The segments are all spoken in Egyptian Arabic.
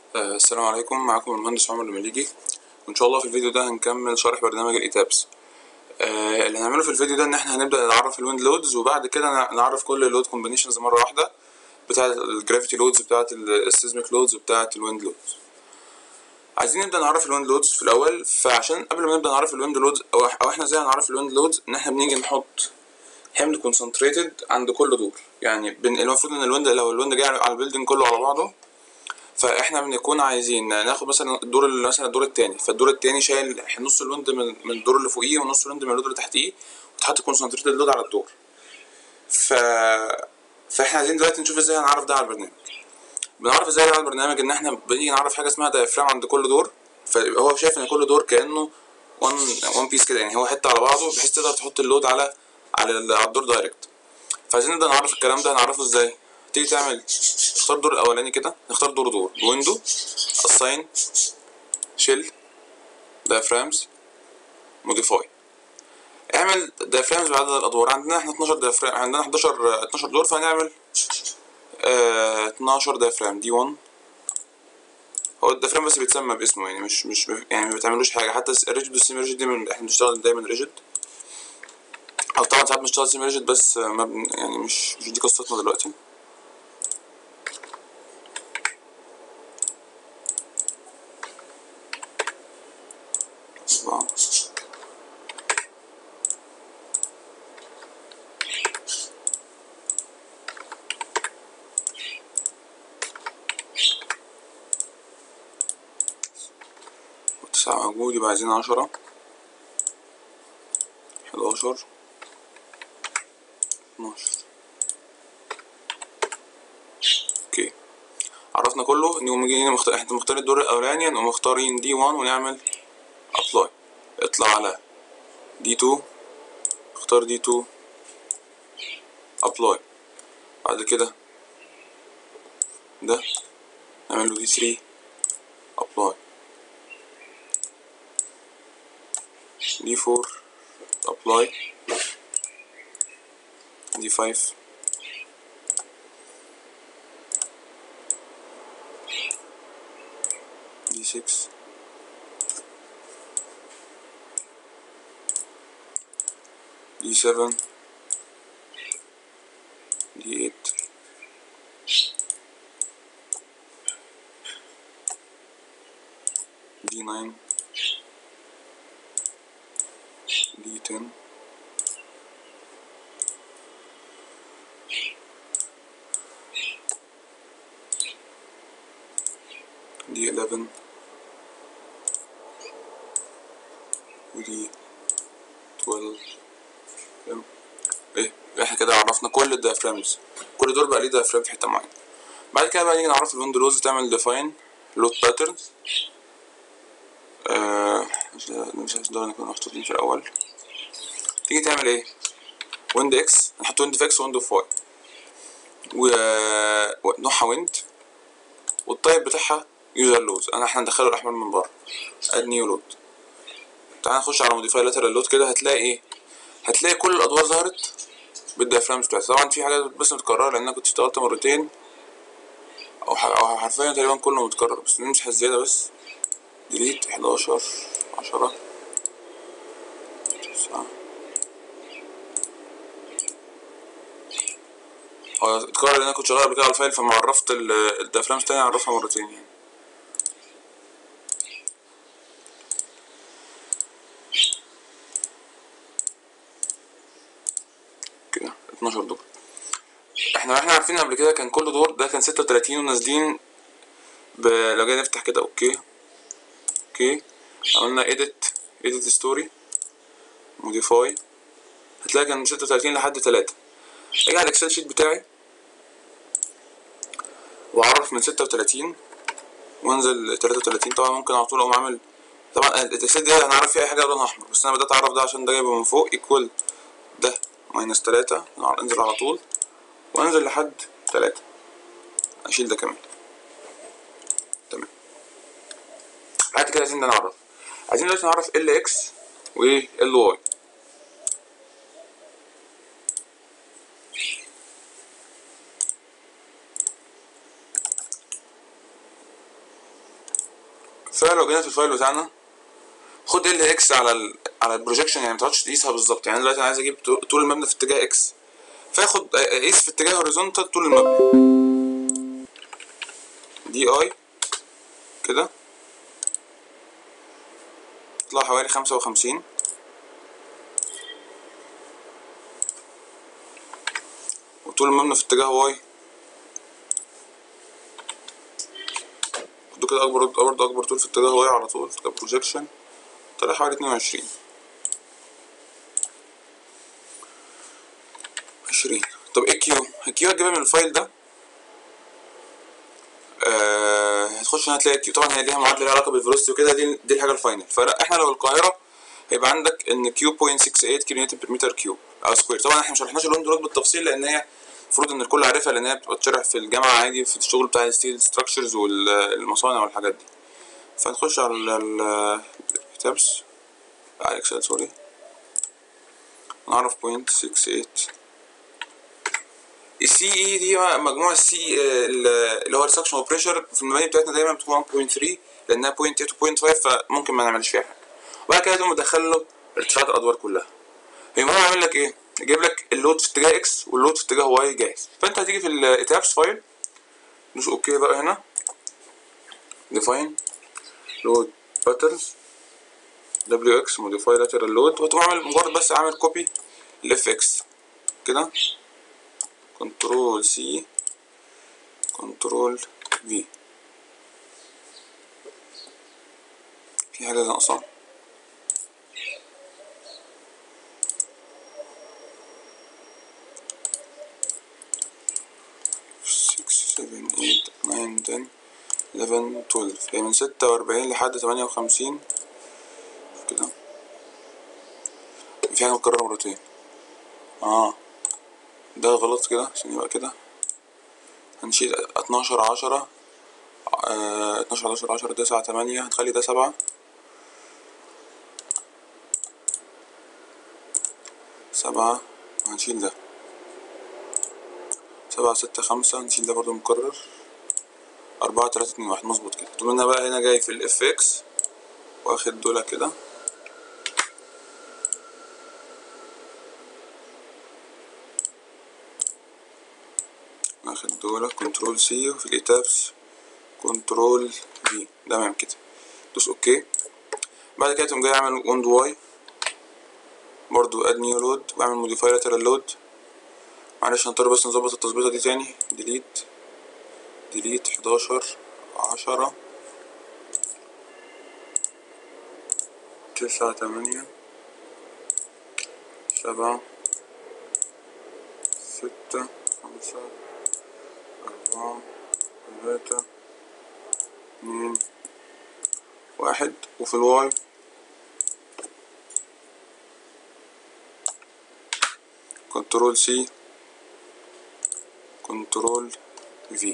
آه، السلام عليكم معكم المهندس عمر المليجي وان شاء الله في الفيديو ده هنكمل شرح برنامج الايتابس آه، اللي هنعمله في الفيديو ده ان احنا هنبدا نعرف الويند لودز وبعد كده نع- نعرف كل اللود كومبينيشنز مره واحده بتاعه الجرافيتي لودز بتاعه السيزميك لودز وبتاعه الويند لودز عايزين نبدا نعرف الويند لودز في الاول فعشان قبل ما نبدا نعرف الويند لودز او إح- او احنا ازاي هنعرف الويند لودز ان احنا بنيجي نحط حمل كونسنتريتد عند كل دور يعني بن- المفروض ان الويند لو الويند جاي على البيلدنج كله على بعضه فاحنا بنكون عايزين ناخد مثلا الدور ال- مثلا الدور التاني فالدور التاني شايل نص الويند من من الدور اللي فوقيه ونص الويند من الدور اللي تحتيه وتحط كونسنتريتد لود على الدور ف فاحنا عايزين دلوقتي نشوف ازاي هنعرف ده على البرنامج بنعرف ازاي على البرنامج ان احنا بنيجي نعرف حاجه اسمها دايفرام عند كل دور فهو شايف ان كل دور كانه وان وان بيس كده يعني هو حته على بعضه بحيث تقدر تحط اللود على على ال- على الدور دايركت فعايزين نبدا نعرف الكلام ده هنعرفه ازاي تيجي تعمل تختار الدور الاولاني كده نختار دور دور ويندو assign شيل diaphragms modify اعمل diaphragms بعدد الادوار عندنا احنا 12 diaphragm عندنا 11 12 دور فهنعمل آه 12 diaphragm دي 1 هو الديافرام بس بيتسمى باسمه يعني مش مش يعني ما بتعملوش حاجه حتى الريجيد والسيمي ريجيد دي من احنا بنشتغل دايما ريجيد او طبعا ساعات بنشتغل سيمي ريجيد بس ما بن يعني مش مش دي قصتنا دلوقتي أربعة. تسعة موجود يبقى عايزين عشرة حداشر اتناشر اوكي عرفنا كله نقوم جايين مختار احنا مختارين الدور الاولاني نقوم مختارين دي 1 ونعمل ابلاي اطلع على دي 2 اختار دي 2 ابلاي بعد كده ده نعمل له دي 3 ابلاي دي 4 ابلاي دي 5 دي 6 دي 7 دي 8 دي 9 دي 10 دي 11 ودي 12 تمام ايه احنا كده عرفنا كل الديافرامز كل دول بقى ليه ديافرام في حته معينه بعد كده بقى نيجي نعرف الويندوز تعمل ديفاين لود باترنز آه مش مش عايز دول نكون محطوطين في الاول تيجي تعمل ايه ويند اكس نحط ويند اكس ويند اوف واي ونوعها ويند والتايب بتاعها يوزر لود انا احنا هندخله الاحمر من بره اد نيو لود تعال نخش على موديفاي لاترال لود كده هتلاقي ايه هتلاقي كل الادوار ظهرت بالديافرامز بتاعتها طبعا في حاجات بس متكرره لان انا كنت اشتغلت مرتين او ح- أو حرفيا تقريبا كله متكرر بس نمسح الزياده بس ديليت 11 10 9 هو اتكرر لان انا كنت شغال قبل كده على الفايل فما عرفت ال- الديافرامز تاني اعرفها مرتين يعني كده 12 دور احنا احنا عارفين قبل كده كان كل دور ده كان 36 ونازلين ب... لو جينا نفتح كده اوكي اوكي عملنا edit edit story modify هتلاقي كان من 36 لحد 3 اجي على الاكسل شيت بتاعي واعرف من 36 وانزل 33 طبعا ممكن على طول اقوم عامل طبعا الاكسل دي هنعرف فيها اي حاجه لونها احمر بس انا بدات اعرف ده عشان ده جايبه من فوق ايكوال ده ماينس 3 انزل على طول وانزل لحد 3 اشيل ده كمان تمام بعد كده عايزين ده نعرف عايزين دلوقتي نعرف ال اكس و ال واي فلو جينا في الفايل بتاعنا خد ال اكس على ال على البروجيكشن يعني ما تقعدش تقيسها بالظبط يعني دلوقتي انا عايز اجيب طول المبنى في اتجاه اكس فاخد اقيس في اتجاه هوريزونتال طول المبنى دي اي كده يطلع حوالي خمسة وخمسين وطول المبنى في اتجاه واي خدوا كده اكبر برضه اكبر طول في اتجاه واي على طول كبروجيكشن طلع حوالي اتنين وعشرين عشرين طب ايه كيو الكيو هتجيبها من الفايل ده آه هتخش هنا هتلاقي كيو طبعا هي ليها معادله ليها علاقه بالفيلوسيتي وكده دي دي الحاجه الفاينل فاحنا لو القاهره هيبقى عندك ان كيو 0.68 كيلو نيوتن بير متر كيوب او سكوير طبعا احنا مش شرحناش اللون دول بالتفصيل لان هي المفروض ان الكل عارفها لان هي بتبقى بتشرح في الجامعه عادي في الشغل بتاع الستيل ستراكشرز والمصانع والحاجات دي فنخش على الكتابس على الاكسل سوري نعرف 0.68 السي اي دي مجموع السي اللي هو السكشن بريشر في المباني بتاعتنا دايما بتكون 1.3 لانها 0.8 و 0.5 فممكن ما نعملش فيها حاجه وبعد كده تقوم مدخل له ارتفاعات الادوار كلها المهم عامل لك ايه يجيب لك اللود في اتجاه اكس واللود في اتجاه واي جاهز فانت هتيجي في الاتابس فايل دوس اوكي بقى هنا ديفاين لود باترنز دبليو اكس موديفاي لاترال لود وتقوم عامل مجرد بس عامل كوبي الاف اكس كده كنترول سي كنترول في في حاجة ناقصة سفن ايت ناين تن إليفن تويلف هي من ستة وأربعين لحد تمانية وخمسين كده في حاجة متكررة مرتين اه ده غلط كده عشان يبقى كده هنشيل اتناشر عشرة اتناشر حداشر عشرة تسعة تمانية هنخلي ده سبعة سبعة وهنشيل ده سبعة ستة خمسة هنشيل ده برضو مكرر أربعة تلاتة اتنين واحد مظبوط كده طول أنا بقى هنا جاي في الاف اكس واخد دول كده واخد دول كنترول سي وفي الإتابس كنترول في تمام كده دوس اوكي بعد كده تقوم جاي اعمل وند واي برضو اد نيو لود واعمل موديفاي لاترال لود معلش هنضطر بس نظبط التظبيطه دي تاني ديليت ديليت حداشر عشرة تسعة تمانية سبعة ستة خمسة أربعة ثلاثة اتنين واحد وفي الواي كنترول سي كنترول في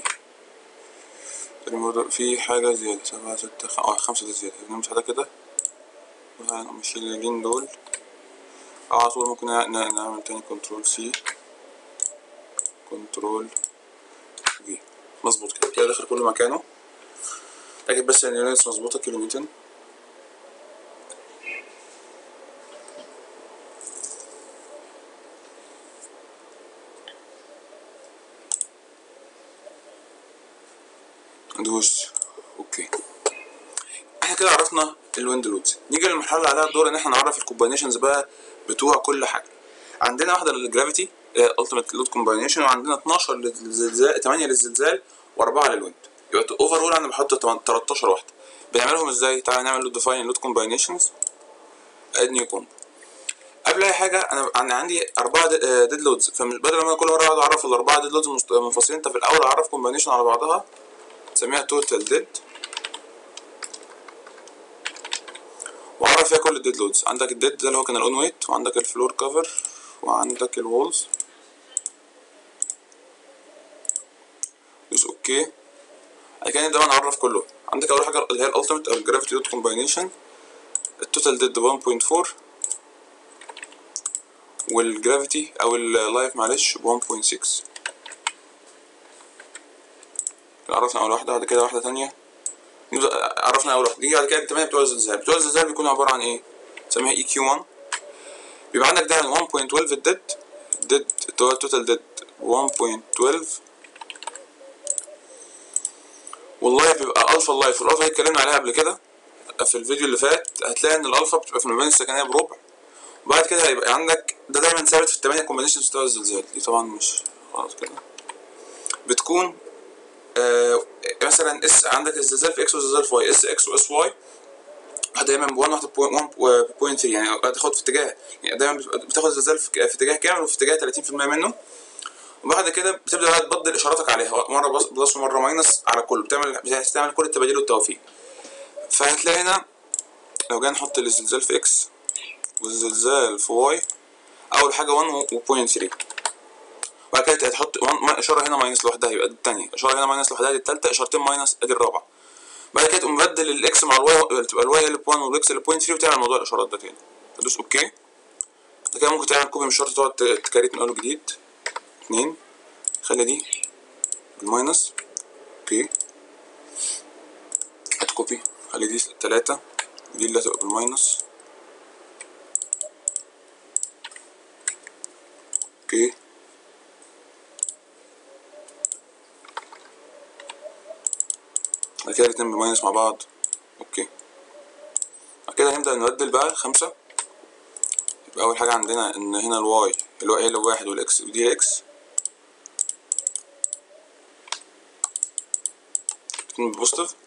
في حاجة زيادة سبعة ستة خ... اه خمسة دي زيادة نمسح ده كده نشيل اليمين دول أو على طول ممكن نعمل تاني كنترول سي كنترول في مظبوط كده كده داخل كل مكانه لكن بس ان اليونتس مظبوطة كيلو نيوتن ندوس اوكي احنا كده عرفنا الويند لودز نيجي للمرحله اللي عليها الدور ان احنا نعرف الكومباينيشنز بقى بتوع كل حاجه عندنا واحده للجرافيتي التيمت لود كومباينيشن وعندنا 12 للزلزال 8 للزلزال و4 للويند يبقى اوفر اول انا بحط 13 واحده بنعملهم ازاي تعالى نعمل لود ديفاين لود كومباينيشنز اد نيو كومب قبل اي حاجه انا انا عندي اربعه ديد لودز فبدل ما كل مره اقعد اعرف الاربعه ديد لودز منفصلين انت في الاول اعرف كومباينيشن على بعضها تسميها توتال ديد وعرف فيها كل الديد لودز عندك الديد ده اللي هو كان الاون ويت وعندك الفلور كفر وعندك الوولز دوس اوكي بعد كده نبدا نعرف كله عندك اول حاجه اللي هي الالتيميت او الجرافيتي دوت كومباينيشن التوتال ديد 1.4 والجرافيتي او اللايف معلش ب 1.6 عرفنا اول واحده بعد كده واحده تانية نبدأ عرفنا اول واحده نيجي بعد كده الثمانيه بتوع الزلزال بتوع الزلزال بيكونوا عباره عن ايه نسميها اي كيو 1 بيبقى عندك ده 1.12 الديد الديد اللي هو التوتال ديد 1.12 والله بيبقى الفا اللايف والالفا دي اتكلمنا عليها قبل كده في الفيديو اللي فات هتلاقي ان الالفا بتبقى في المباني السكنيه بربع وبعد كده هيبقى عندك ده دايما ثابت في الثمانيه كومبينيشنز بتوع الزلزال دي طبعا مش غلط كده بتكون آه مثلا اس عندك الزلزال في اكس والزلزال في واي اس اكس واس واي دايما ب 1.3 يعني هتاخد في اتجاه يعني دايما بتاخد الزلزال في في اتجاه كامل وفي اتجاه 30% منه وبعد كده بتبدا بقى تبدل اشاراتك عليها مره بلس ومره ماينس على كله بتعمل بتعمل كل التباديل والتوافيق فهتلاقي هنا لو جينا نحط الزلزال في اكس والزلزال في واي اول حاجه 1 و.3 وبعد كده هتحط اشاره هنا ماينس لوحدها يبقى دي الثانيه اشاره هنا ماينس لوحدها دي الثالثه اشارتين ماينس ادي الرابعه بعد كده تقوم مبدل الاكس مع الواي تبقى الواي اللي ب 1 والاكس اللي ب 0.3 وتعمل موضوع الاشارات ده تاني تدوس اوكي بعد كده ممكن تعمل كوبي من الشرط تقعد تكريت من اول جديد اتنين خلي دي بالماينس اوكي هات كوبي خلي دي تلاتة دي اللي هتبقى بالماينس اوكي بعد كده الاتنين بالماينس مع بعض اوكي بعد كده هنبدأ نبدل بقى خمسة يبقى أول حاجة عندنا إن هنا الواي اللي هو ايه اللي واحد والإكس ودي إكس اتنين بوزيتيف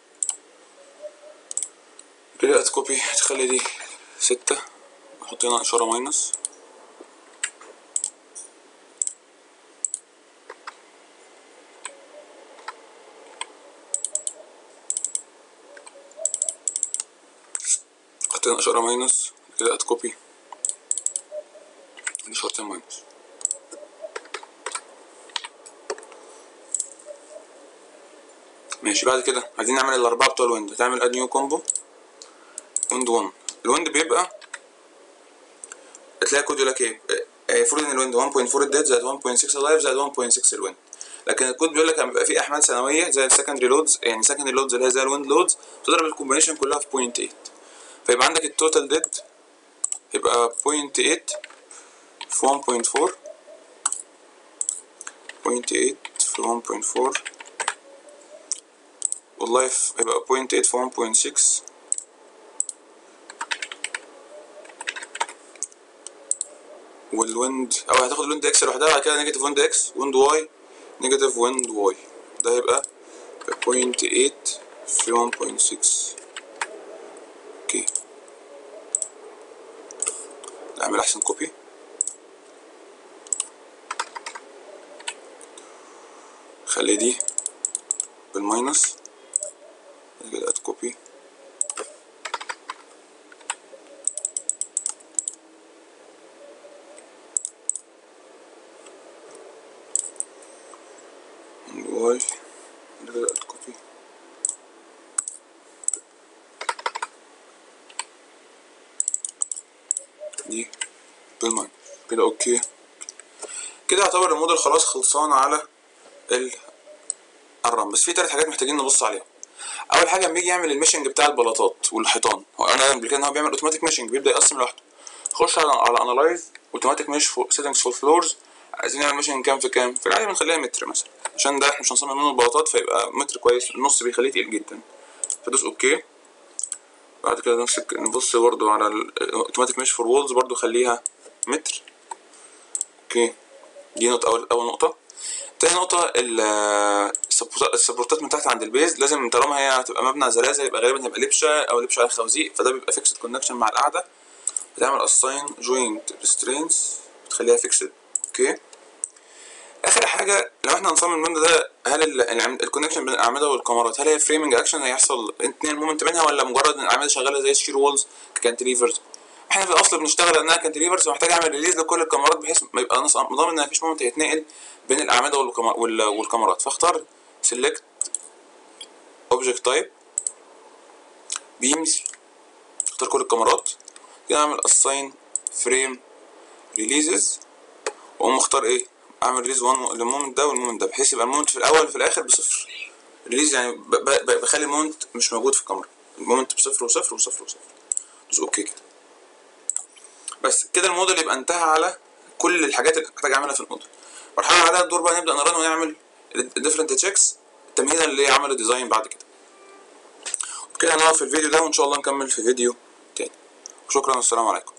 كده هتكوبي هتخلي دي ستة نحط هنا إشارة ماينس حط هنا إشارة ماينس كده هتكوبي دي إشارتين ماينس ماشي بعد كده عايزين نعمل الأربعة بتوع الويند تعمل اد نيو كومبو ويند 1 الويند بيبقى تلاقي كود يقول لك ايه المفروض ان الويند 1.4 الديد زائد 1.6 اللايف زائد 1.6 الويند لكن الكود بيقول لك بيبقى فيه احمال ثانويه زي السكندري لودز يعني سكندري لودز اللي هي زي الويند لودز تضرب الكومبينيشن كلها في 0.8 فيبقى عندك التوتال ديد يبقى 0.8 في 1.4 0.8 في 1.4 واللايف يبقى 0.8 في 1.6 والويند او هتاخد الويند اكس لوحدها بعد كده نيجاتيف ويند اكس ويند واي نيجاتيف ويند واي ده هيبقى 0.8 في 1.6 اوكي نعمل احسن كوبي خلي دي بالماينس كده اد كوبي واي كده اد كوبي دي بالماينس كده اوكي كده يعتبر الموديل خلاص خلصان على ال الرام بس في تلات حاجات محتاجين نبص عليهم اول حاجه لما يجي يعمل الميشنج بتاع البلاطات والحيطان هو انا قبل كده ان هو بيعمل اوتوماتيك ميشنج بيبدا يقسم لوحده خش على على انالايز اوتوماتيك ميش سيتنجز فور فلورز عايزين نعمل ميشنج كام في كام في العادي بنخليها متر مثلا عشان ده احنا مش هنصمم منه البلاطات فيبقى متر كويس النص بيخليه تقيل جدا فدوس اوكي بعد كده نمسك نبص برضو على الاوتوماتيك ميش فور وولز برضو خليها متر اوكي دي نقطة أول أول نقطة تاني نقطة السبورتات من تحت عند البيز لازم طالما هي هتبقى مبنى زلازل يبقى غالبا هيبقى لبشة أو لبشة على خوازيق فده بيبقى فيكسد كونكشن مع القاعدة بتعمل اساين جوينت ريسترينز بتخليها فيكسد اوكي اخر حاجه لو احنا هنصمم المبنى ده هل الكونكشن بين الاعمده والكاميرات هل هي فريمنج اكشن هيحصل اتنين مومنت منها ولا مجرد ان الاعمده شغاله زي الشير وولز كانتليفرز احنا في الاصل بنشتغل انها كانتليفرز ومحتاج اعمل ريليز لكل الكاميرات بحيث ما يبقى انا ضامن ان مفيش مومنت هيتنقل بين الاعمده والكاميرات فاختار سيلكت اوبجكت تايب بيمز اختار كل الكاميرات كده اعمل اساين فريم ريليزز واقوم اختار ايه اعمل ريليز 1 للمومنت ده والمومنت ده بحيث يبقى المومنت في الاول وفي الاخر بصفر ريليز يعني ب- ب- بخلي المومنت مش موجود في الكاميرا المومنت بصفر وصفر وصفر وصفر دوس اوكي كده بس كده الموديل يبقى انتهى على كل الحاجات اللي محتاج اعملها في الموديل المرحله اللي عليها الدور بقى نبدا نرن ونعمل الديفرنت تشيكس تمهيدا لعمل الديزاين بعد كده وبكده هنقف في الفيديو ده وان شاء الله نكمل في فيديو تاني شكرا والسلام عليكم